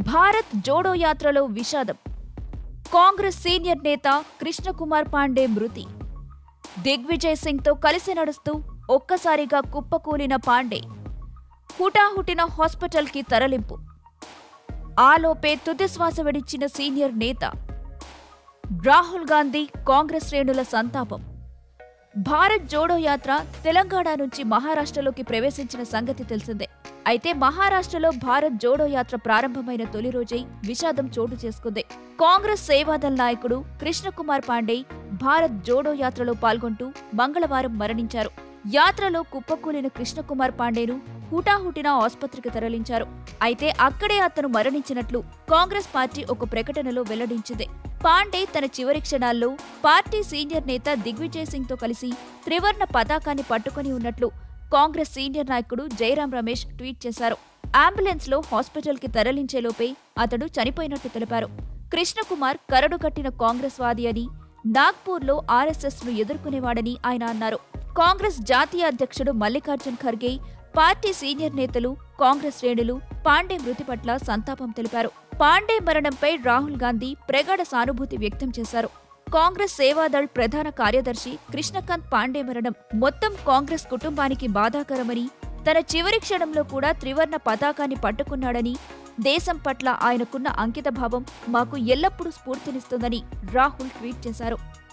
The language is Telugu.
భారత్ జోడో యాత్రలో విషాదం కాంగ్రెస్ సీనియర్ నేత కృష్ణకుమార్ పాండే మృతి దిగ్విజయ్ సింగ్తో కలిసి నడుస్తూ ఒక్కసారిగా కుప్పకూలిన పాండే హుటాహుటిన హాస్పిటల్కి తరలింపు ఆలోపే తుదిశ్వాస విడిచిన సీనియర్ నేత రాహుల్ గాంధీ కాంగ్రెస్ శ్రేణుల సంతాపం భారత్ జోడో యాత్ర తెలంగాణ నుంచి మహారాష్ట్రలోకి ప్రవేశించిన సంగతి తెలిసిందే అయితే మహారాష్ట్రలో భారత్ జోడో యాత్ర ప్రారంభమైన తొలి రోజే విషాదం చోటు చేసుకుంది కాంగ్రెస్ సేవాదల్ నాయకుడు కృష్ణకుమార్ పాండే భారత్ జోడో యాత్రలో పాల్గొంటూ మంగళవారం మరణించారు యాత్రలో కుప్పకూలిన కృష్ణకుమార్ పాండేను హుటాహుటిన ఆసుపత్రికి తరలించారు అయితే అక్కడే అతను మరణించినట్లు కాంగ్రెస్ పార్టీ ఒక ప్రకటనలో వెల్లడించింది పాండే తన చివరి క్షణాల్లో పార్టీ సీనియర్ నేత దిగ్విజయ్ సింగ్ తో కలిసి త్రివర్ణ పతాకాన్ని పట్టుకుని ఉన్నట్లు కాంగ్రెస్ సీనియర్ నాయకుడు జయరాం రమేష్ ట్వీట్ చేశారు అంబులెన్స్ లో హాస్పిటల్ కి తరలించేలోపే అతడు చనిపోయినట్టు తెలిపారు కృష్ణకుమార్ కరడు కట్టిన కాంగ్రెస్ వాది అని నాగ్పూర్లో ఆర్ఎస్ఎస్ ను ఎదుర్కొనేవాడని ఆయన అన్నారు కాంగ్రెస్ జాతీయ అధ్యక్షుడు మల్లికార్జున్ ఖర్గే పార్టీ సీనియర్ నేతలు కాంగ్రెస్ శ్రేణులు పాండే మృతి పట్ల సంతాపం తెలిపారు పాండే మరణంపై రాహుల్ గాంధీ ప్రగాఢ సానుభూతి వ్యక్తం చేశారు కాంగ్రెస్ సేవాదళ్ ప్రధాన కార్యదర్శి కృష్ణకాంత్ పాండే మరణం మొత్తం కాంగ్రెస్ కుటుంబానికి బాధాకరమని తన చివరి క్షణంలో కూడా త్రివర్ణ పతాకాన్ని పట్టుకున్నాడని దేశం పట్ల ఆయనకున్న అంకితభావం మాకు ఎల్లప్పుడూ స్ఫూర్తినిస్తుందని రాహుల్ ట్వీట్ చేశారు